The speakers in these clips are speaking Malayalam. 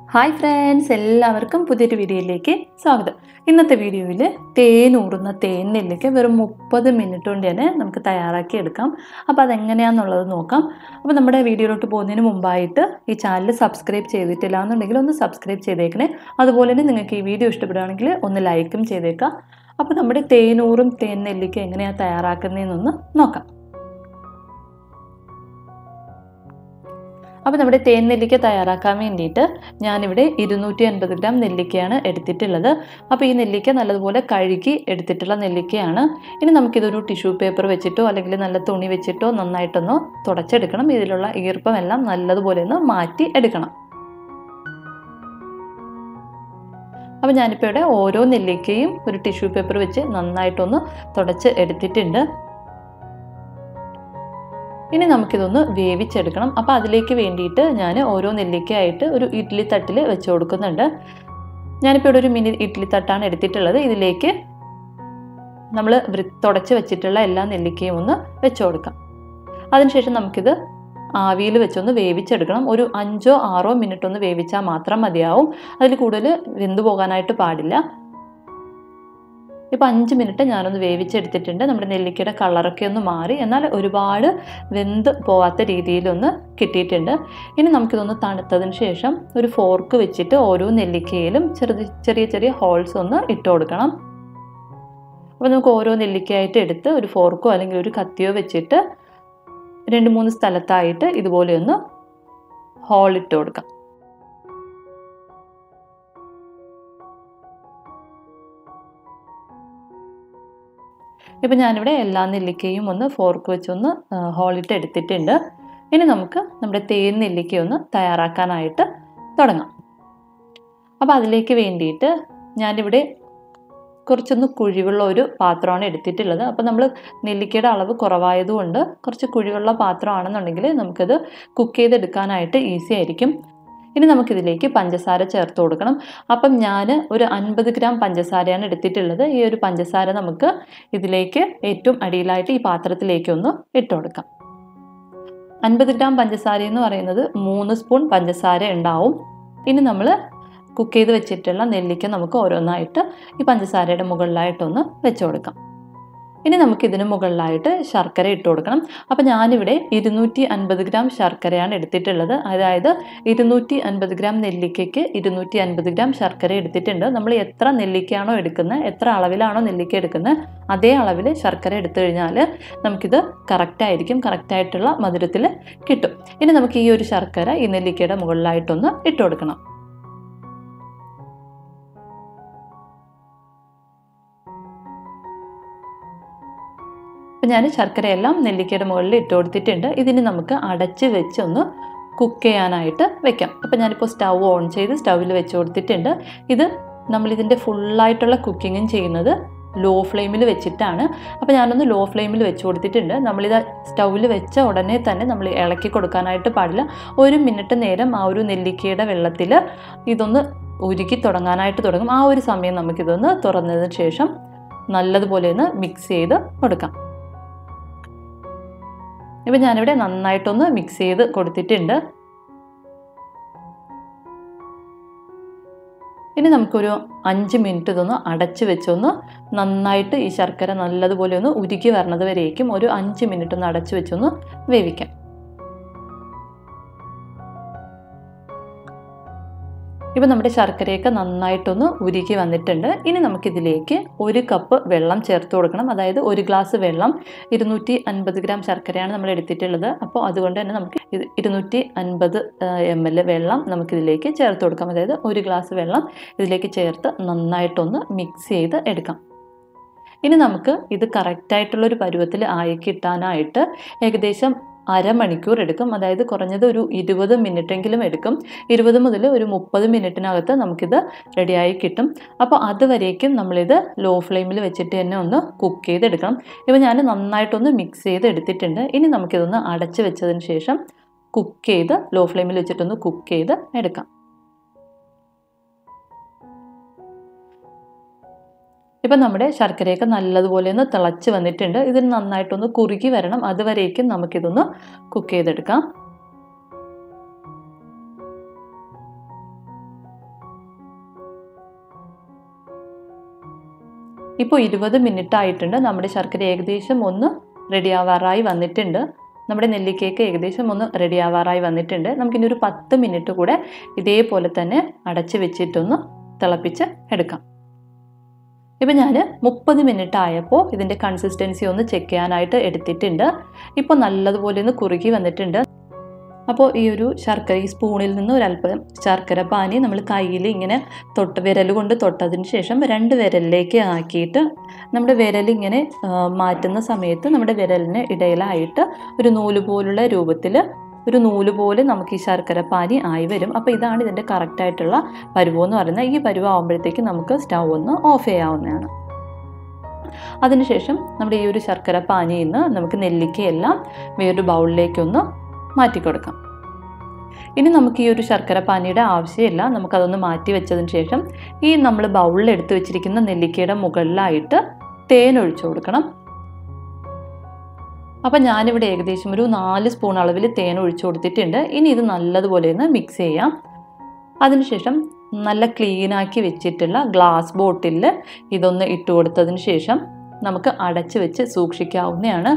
ഹായ് ഫ്രണ്ട്സ് എല്ലാവർക്കും പുതിയൊരു വീഡിയോയിലേക്ക് സ്വാഗതം ഇന്നത്തെ വീഡിയോയിൽ തേൻ ഊറുന്ന തേൻ നെല്ലിക്ക വെറും മുപ്പത് മിനിറ്റ് കൊണ്ട് തന്നെ നമുക്ക് തയ്യാറാക്കി എടുക്കാം അപ്പോൾ അതെങ്ങനെയാണെന്നുള്ളത് നോക്കാം അപ്പോൾ നമ്മുടെ വീഡിയോയിലോട്ട് പോകുന്നതിന് മുമ്പായിട്ട് ഈ ചാനൽ സബ്സ്ക്രൈബ് ചെയ്തിട്ടില്ല എന്നുണ്ടെങ്കിൽ ഒന്ന് സബ്സ്ക്രൈബ് ചെയ്തേക്കണേ അതുപോലെ തന്നെ നിങ്ങൾക്ക് ഈ വീഡിയോ ഇഷ്ടപ്പെടുകയാണെങ്കിൽ ഒന്ന് ലൈക്കും ചെയ്തേക്കാം അപ്പോൾ നമ്മുടെ തേനൂറും തേൻ നെല്ലിക്ക എങ്ങനെയാണ് തയ്യാറാക്കുന്നതെന്നൊന്ന് നോക്കാം അപ്പോൾ നമ്മുടെ തേൻ നെല്ലിക്ക തയ്യാറാക്കാൻ വേണ്ടിയിട്ട് ഞാനിവിടെ ഇരുന്നൂറ്റി അൻപത് ഗ്രാം നെല്ലിക്കയാണ് എടുത്തിട്ടുള്ളത് അപ്പോൾ ഈ നെല്ലിക്ക നല്ലതുപോലെ കഴുകി എടുത്തിട്ടുള്ള നെല്ലിക്കയാണ് ഇനി നമുക്കിതൊരു ടിഷ്യൂ പേപ്പർ വെച്ചിട്ടോ അല്ലെങ്കിൽ നല്ല തുണി വെച്ചിട്ടോ നന്നായിട്ടൊന്ന് തുടച്ചെടുക്കണം ഇതിലുള്ള ഈർപ്പമെല്ലാം നല്ലതുപോലെ ഒന്ന് മാറ്റി എടുക്കണം അപ്പോൾ ഞാനിപ്പോൾ ഇവിടെ ഓരോ നെല്ലിക്കയും ഒരു ടിഷ്യൂ പേപ്പർ വെച്ച് നന്നായിട്ടൊന്ന് തുടച്ച് എടുത്തിട്ടുണ്ട് ഇനി നമുക്കിതൊന്ന് വേവിച്ചെടുക്കണം അപ്പോൾ അതിലേക്ക് വേണ്ടിയിട്ട് ഞാൻ ഓരോ നെല്ലിക്കയായിട്ട് ഒരു ഇഡ്ഡലി തട്ടിൽ വെച്ച് കൊടുക്കുന്നുണ്ട് ഞാനിപ്പോൾ ഇവിടെ ഒരു മിനി ഇഡ്ഡലി തട്ടാണ് എടുത്തിട്ടുള്ളത് ഇതിലേക്ക് നമ്മൾ വൃ തുടച്ച് വെച്ചിട്ടുള്ള എല്ലാ നെല്ലിക്കയും ഒന്ന് വെച്ച് കൊടുക്കാം അതിനുശേഷം നമുക്കിത് ആവിയിൽ വെച്ചൊന്ന് വേവിച്ചെടുക്കണം ഒരു അഞ്ചോ ആറോ മിനിറ്റ് ഒന്ന് വേവിച്ചാൽ മാത്രം മതിയാവും അതിൽ കൂടുതൽ വെന്തു പോകാനായിട്ട് പാടില്ല ഇപ്പോൾ അഞ്ച് മിനിറ്റ് ഞാനൊന്ന് വേവിച്ചെടുത്തിട്ടുണ്ട് നമ്മുടെ നെല്ലിക്കയുടെ കളറൊക്കെ ഒന്ന് മാറി എന്നാൽ ഒരുപാട് വെന്ത് പോവാത്ത രീതിയിലൊന്ന് കിട്ടിയിട്ടുണ്ട് ഇനി നമുക്കിതൊന്ന് തണുത്തതിന് ശേഷം ഒരു ഫോർക്ക് വെച്ചിട്ട് ഓരോ നെല്ലിക്കയിലും ചെറിയ ചെറിയ ചെറിയ ഹോൾസ് ഒന്ന് ഇട്ട് കൊടുക്കണം അപ്പോൾ നമുക്ക് ഓരോ നെല്ലിക്കയായിട്ട് എടുത്ത് ഒരു ഫോർക്കോ അല്ലെങ്കിൽ ഒരു കത്തിയോ വെച്ചിട്ട് രണ്ട് മൂന്ന് സ്ഥലത്തായിട്ട് ഇതുപോലെ ഒന്ന് ഹോൾ ഇട്ട് കൊടുക്കാം ഇപ്പം ഞാനിവിടെ എല്ലാ നെല്ലിക്കയും ഒന്ന് ഫോർക്ക് വെച്ചൊന്ന് ഹോളിട്ട് എടുത്തിട്ടുണ്ട് ഇനി നമുക്ക് നമ്മുടെ തേൻ നെല്ലിക്ക ഒന്ന് തയ്യാറാക്കാനായിട്ട് തുടങ്ങാം അപ്പോൾ അതിലേക്ക് വേണ്ടിയിട്ട് ഞാനിവിടെ കുറച്ചൊന്ന് കുഴിവുള്ള ഒരു പാത്രമാണ് എടുത്തിട്ടുള്ളത് അപ്പോൾ നമ്മൾ നെല്ലിക്കയുടെ അളവ് കുറവായതുകൊണ്ട് കുറച്ച് കുഴിവുള്ള പാത്രമാണെന്നുണ്ടെങ്കിൽ നമുക്കത് കുക്ക് ചെയ്തെടുക്കാനായിട്ട് ഈസി ആയിരിക്കും ഇനി നമുക്കിതിലേക്ക് പഞ്ചസാര ചേർത്ത് കൊടുക്കണം അപ്പം ഞാൻ ഒരു അൻപത് ഗ്രാം പഞ്ചസാരയാണ് എടുത്തിട്ടുള്ളത് ഈ ഒരു പഞ്ചസാര നമുക്ക് ഇതിലേക്ക് ഏറ്റവും അടിയിലായിട്ട് ഈ പാത്രത്തിലേക്ക് ഒന്ന് ഇട്ട് കൊടുക്കാം അൻപത് ഗ്രാം പഞ്ചസാര എന്ന് പറയുന്നത് മൂന്ന് സ്പൂൺ പഞ്ചസാര ഉണ്ടാവും ഇനി നമ്മൾ കുക്ക് ചെയ്ത് വെച്ചിട്ടുള്ള നെല്ലിക്ക നമുക്ക് ഓരോന്നായിട്ട് ഈ പഞ്ചസാരയുടെ മുകളിലായിട്ടൊന്ന് വെച്ച് കൊടുക്കാം ഇനി നമുക്ക് ഇതിന് മുകളിലായിട്ട് ശർക്കര ഇട്ട് കൊടുക്കണം അപ്പോൾ ഞാനിവിടെ ഇരുന്നൂറ്റി അൻപത് ഗ്രാം ശർക്കരയാണ് എടുത്തിട്ടുള്ളത് അതായത് ഇരുന്നൂറ്റി അൻപത് ഗ്രാം നെല്ലിക്കയ്ക്ക് ഇരുന്നൂറ്റി അൻപത് ഗ്രാം ശർക്കര എടുത്തിട്ടുണ്ട് നമ്മൾ എത്ര നെല്ലിക്കയാണോ എടുക്കുന്നത് എത്ര അളവിലാണോ നെല്ലിക്ക എടുക്കുന്നത് അതേ അളവിൽ ശർക്കര എടുത്തു കഴിഞ്ഞാൽ നമുക്കിത് കറക്റ്റായിരിക്കും കറക്റ്റായിട്ടുള്ള മധുരത്തിൽ കിട്ടും ഇനി നമുക്ക് ഈ ഒരു ശർക്കര ഈ നെല്ലിക്കയുടെ മുകളിലായിട്ടൊന്ന് ഇട്ട് കൊടുക്കണം അപ്പം ഞാൻ ശർക്കരയെല്ലാം നെല്ലിക്കയുടെ മുകളിൽ ഇട്ട് കൊടുത്തിട്ടുണ്ട് ഇതിന് നമുക്ക് അടച്ച് വെച്ച് ഒന്ന് കുക്ക് ചെയ്യാനായിട്ട് വെക്കാം അപ്പം ഞാനിപ്പോൾ സ്റ്റൗ ഓൺ ചെയ്ത് സ്റ്റൗവിൽ വെച്ച് കൊടുത്തിട്ടുണ്ട് ഇത് നമ്മളിതിൻ്റെ ഫുള്ളായിട്ടുള്ള കുക്കിങ്ങും ചെയ്യുന്നത് ലോ ഫ്ലെയിമിൽ വെച്ചിട്ടാണ് അപ്പോൾ ഞാനൊന്ന് ലോ ഫ്ലെയിമിൽ വെച്ച് കൊടുത്തിട്ടുണ്ട് നമ്മളിത് സ്റ്റൗവിൽ വെച്ച ഉടനെ തന്നെ നമ്മൾ ഇളക്കി കൊടുക്കാനായിട്ട് പാടില്ല ഒരു മിനിറ്റ് നേരം ആ ഒരു നെല്ലിക്കയുടെ വെള്ളത്തിൽ ഇതൊന്ന് ഉരുക്കി തുടങ്ങാനായിട്ട് തുടങ്ങും ആ ഒരു സമയം നമുക്കിതൊന്ന് തുറന്നതിന് ശേഷം നല്ലതുപോലെ ഒന്ന് മിക്സ് ചെയ്ത് കൊടുക്കാം ഇപ്പം ഞാനിവിടെ നന്നായിട്ടൊന്ന് മിക്സ് ചെയ്ത് കൊടുത്തിട്ടുണ്ട് ഇനി നമുക്കൊരു അഞ്ച് മിനിറ്റ് ഇതൊന്ന് അടച്ച് വെച്ചൊന്ന് നന്നായിട്ട് ഈ ശർക്കര നല്ലതുപോലെ ഒന്ന് ഉരുക്കി വരണത് വരേക്കും ഒരു അഞ്ച് മിനിറ്റ് ഒന്ന് അടച്ച് വെച്ചൊന്ന് വേവിക്കാം ഇപ്പം നമ്മുടെ ശർക്കരയൊക്കെ നന്നായിട്ടൊന്ന് ഉരുക്കി വന്നിട്ടുണ്ട് ഇനി നമുക്കിതിലേക്ക് ഒരു കപ്പ് വെള്ളം ചേർത്ത് കൊടുക്കണം അതായത് ഒരു ഗ്ലാസ് വെള്ളം ഇരുന്നൂറ്റി അൻപത് ഗ്രാം ശർക്കരയാണ് നമ്മൾ എടുത്തിട്ടുള്ളത് അപ്പോൾ അതുകൊണ്ട് തന്നെ നമുക്ക് ഇത് ഇരുന്നൂറ്റി അൻപത് എം എൽ വെള്ളം നമുക്കിതിലേക്ക് ചേർത്ത് കൊടുക്കാം അതായത് ഒരു ഗ്ലാസ് വെള്ളം ഇതിലേക്ക് ചേർത്ത് നന്നായിട്ടൊന്ന് മിക്സ് ചെയ്ത് എടുക്കാം ഇനി നമുക്ക് ഇത് കറക്റ്റായിട്ടുള്ളൊരു പരുവത്തിൽ ആയി കിട്ടാനായിട്ട് ഏകദേശം അരമണിക്കൂർ എടുക്കും അതായത് കുറഞ്ഞത് ഒരു ഇരുപത് മിനിറ്റെങ്കിലും എടുക്കും ഇരുപത് മുതൽ ഒരു മുപ്പത് മിനിറ്റിനകത്ത് നമുക്കിത് റെഡിയായി കിട്ടും അപ്പോൾ അതുവരേക്കും നമ്മളിത് ലോ ഫ്ലെയിമിൽ വെച്ചിട്ട് തന്നെ ഒന്ന് കുക്ക് ചെയ്തെടുക്കണം ഇപ്പോൾ ഞാൻ നന്നായിട്ടൊന്ന് മിക്സ് ചെയ്ത് എടുത്തിട്ടുണ്ട് ഇനി നമുക്കിതൊന്ന് അടച്ച് വെച്ചതിന് ശേഷം കുക്ക് ചെയ്ത് ലോ ഫ്ലെയിമിൽ വെച്ചിട്ടൊന്ന് കുക്ക് ചെയ്ത് എടുക്കാം ഇപ്പം നമ്മുടെ ശർക്കരയൊക്കെ നല്ലതുപോലെ ഒന്ന് തിളച്ച് വന്നിട്ടുണ്ട് ഇതിന് നന്നായിട്ടൊന്ന് കുറുകി വരണം അതുവരേക്കും നമുക്കിതൊന്ന് കുക്ക് ചെയ്തെടുക്കാം ഇപ്പോൾ ഇരുപത് മിനിറ്റ് ആയിട്ടുണ്ട് നമ്മുടെ ശർക്കര ഏകദേശം ഒന്ന് റെഡി ആവാറായി വന്നിട്ടുണ്ട് നമ്മുടെ നെല്ലിക്കയൊക്കെ ഏകദേശം ഒന്ന് റെഡി ആവാറായി വന്നിട്ടുണ്ട് നമുക്കിനി ഒരു പത്ത് മിനിറ്റ് കൂടെ ഇതേപോലെ തന്നെ അടച്ച് വെച്ചിട്ടൊന്ന് തിളപ്പിച്ച് എടുക്കാം ഇപ്പം ഞാൻ മുപ്പത് മിനിറ്റ് ആയപ്പോൾ ഇതിൻ്റെ കൺസിസ്റ്റൻസി ഒന്ന് ചെക്ക് ചെയ്യാനായിട്ട് എടുത്തിട്ടുണ്ട് ഇപ്പോൾ നല്ലതുപോലെ ഒന്ന് കുറുകി വന്നിട്ടുണ്ട് അപ്പോൾ ഈ ഒരു ശർക്കര ഈ സ്പൂണിൽ നിന്ന് ഒരല്പം ശർക്കര പാനി നമ്മൾ കയ്യിൽ ഇങ്ങനെ തൊട്ട് വിരൽ കൊണ്ട് തൊട്ടതിന് ശേഷം രണ്ട് വിരലിലേക്ക് ആക്കിയിട്ട് നമ്മുടെ വിരൽ ഇങ്ങനെ മാറ്റുന്ന സമയത്ത് നമ്മുടെ വിരലിന് ഇടയിലായിട്ട് ഒരു നൂല് പോലുള്ള രൂപത്തിൽ ഒരു നൂല് പോലെ നമുക്ക് ഈ ശർക്കര പാനി ആയി വരും അപ്പോൾ ഇതാണ് ഇതിൻ്റെ കറക്റ്റായിട്ടുള്ള പരുവം എന്ന് പറയുന്നത് ഈ പരുവാകുമ്പോഴത്തേക്ക് നമുക്ക് സ്റ്റൗ ഒന്ന് ഓഫ് ചെയ്യാവുന്നതാണ് അതിനുശേഷം നമ്മുടെ ഈ ഒരു ശർക്കര പാനിയിൽ നിന്ന് നമുക്ക് നെല്ലിക്കയെല്ലാം വേറൊരു ബൗളിലേക്കൊന്ന് മാറ്റി കൊടുക്കാം ഇനി നമുക്ക് ഈ ഒരു ശർക്കര പാനിയുടെ ആവശ്യമില്ല നമുക്കതൊന്ന് മാറ്റി വെച്ചതിന് ശേഷം ഈ നമ്മൾ ബൗളിൽ എടുത്ത് വെച്ചിരിക്കുന്ന നെല്ലിക്കയുടെ മുകളിലായിട്ട് തേൻ ഒഴിച്ചു കൊടുക്കണം അപ്പം ഞാനിവിടെ ഏകദേശം ഒരു നാല് സ്പൂൺ അളവിൽ തേൻ ഒഴിച്ചു കൊടുത്തിട്ടുണ്ട് ഇനി ഇത് നല്ലതുപോലെ ഒന്ന് മിക്സ് ചെയ്യാം അതിനുശേഷം നല്ല ക്ലീനാക്കി വെച്ചിട്ടുള്ള ഗ്ലാസ് ബോട്ടിലിൽ ഇതൊന്ന് ഇട്ട് കൊടുത്തതിന് ശേഷം നമുക്ക് അടച്ച് വെച്ച് സൂക്ഷിക്കാവുന്നതാണ്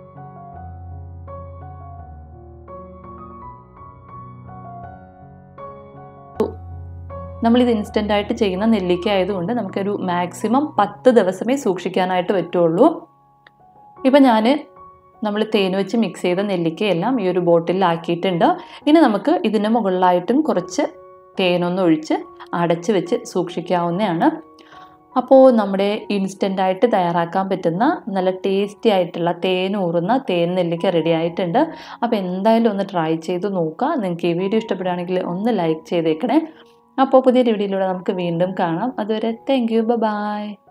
നമ്മളിത് ഇൻസ്റ്റൻ്റ് ആയിട്ട് ചെയ്യുന്ന നെല്ലിക്ക ആയതുകൊണ്ട് നമുക്കൊരു മാക്സിമം പത്ത് ദിവസമേ സൂക്ഷിക്കാനായിട്ട് പറ്റുള്ളൂ ഇപ്പം ഞാൻ നമ്മൾ തേൻ വെച്ച് മിക്സ് ചെയ്ത നെല്ലിക്കയെല്ലാം ഈ ഒരു ബോട്ടിലാക്കിയിട്ടുണ്ട് ഇനി നമുക്ക് ഇതിന് മുകളിലായിട്ടും കുറച്ച് തേനൊന്ന് ഒഴിച്ച് അടച്ച് വെച്ച് സൂക്ഷിക്കാവുന്നതാണ് അപ്പോൾ നമ്മുടെ ഇൻസ്റ്റൻ്റായിട്ട് തയ്യാറാക്കാൻ പറ്റുന്ന നല്ല ടേസ്റ്റി ആയിട്ടുള്ള തേൻ ഊറുന്ന തേൻ നെല്ലിക്ക റെഡി ആയിട്ടുണ്ട് അപ്പോൾ എന്തായാലും ഒന്ന് ട്രൈ ചെയ്ത് നോക്കുക നിങ്ങൾക്ക് ഈ വീഡിയോ ഇഷ്ടപ്പെടുകയാണെങ്കിൽ ഒന്ന് ലൈക്ക് ചെയ്തേക്കണേ അപ്പോൾ പുതിയൊരു വീഡിയോയിലൂടെ നമുക്ക് വീണ്ടും കാണാം അതുവരെ താങ്ക് യു ബൈ